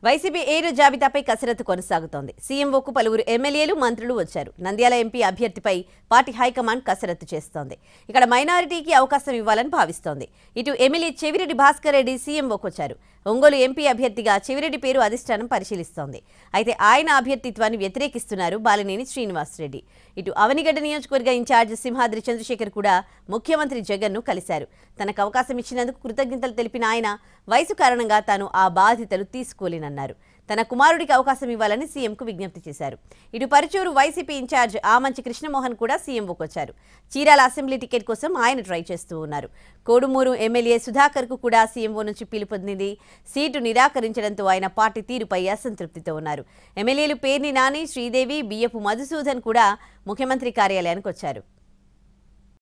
YCP ఏడు జాబితాపై కసరత్తు కొనసాగుతోంది సీఎంఓకు పలువురు ఎమ్మెల్యేలు మంత్రులు వచ్చారు నంద్యాల ఎంపీ అభ్యర్థిపై పార్టీ హైకమాండ్ కసరత్తు చేస్తోంది ఇక్కడ మైనారిటీకి అవకాశం ఇవ్వాలని భావిస్తోంది ఇటు ఎమ్మెల్యే చెవిరెడ్డి భాస్కర్ రెడ్డి సీఎంఓకు వచ్చారు ఒంగోలు ఎంపీ అభ్యర్థిగా చెవిరెడ్డి పేరు అధిష్టానం పరిశీలిస్తోంది అయితే ఆయన అభ్యర్థిత్వాన్ని వ్యతిరేకిస్తున్నారు బాలినేని శ్రీనివాసరెడ్డి ఇటు అవనిగడ్డ నియోజకవర్గ ఇన్ఛార్జ్ సింహాద్రి చంద్రశేఖర్ కూడా ముఖ్యమంత్రి జగన్ను కలిశారు తనకు అవకాశం ఇచ్చినందుకు కృతజ్ఞతలు తెలిపిన ఆయన వయసు కారణంగా తాను ఆ బాధ్యతలు తీసుకోలేనన్నారు తన కుమారుడికి అవకాశం ఇవ్వాలని సీఎంకు విజ్ఞప్తి చేశారు ఇటు పరుచూరు వైసీపీ ఇన్ఛార్జ్ ఆమంచి కృష్ణమోహన్ కూడా సీఎంఓకు వచ్చారు చీరాల అసెంబ్లీ టికెట్ కోసం ఆయన ట్రై చేస్తూ ఉన్నారు కోడుమూరు ఎమ్మెల్యే సుధాకర్కు కూడా సీఎంఓ నుంచి పిలుపొందింది సీటు నిరాకరించడంతో ఆయన పార్టీ తీరుపై అసంతృప్తితో ఉన్నారు ఎమ్మెల్యేలు పేర్ని నాని శ్రీదేవి బియ్యపు మధుసూదన్ కూడా ముఖ్యమంత్రి కార్యాలయానికి వచ్చారు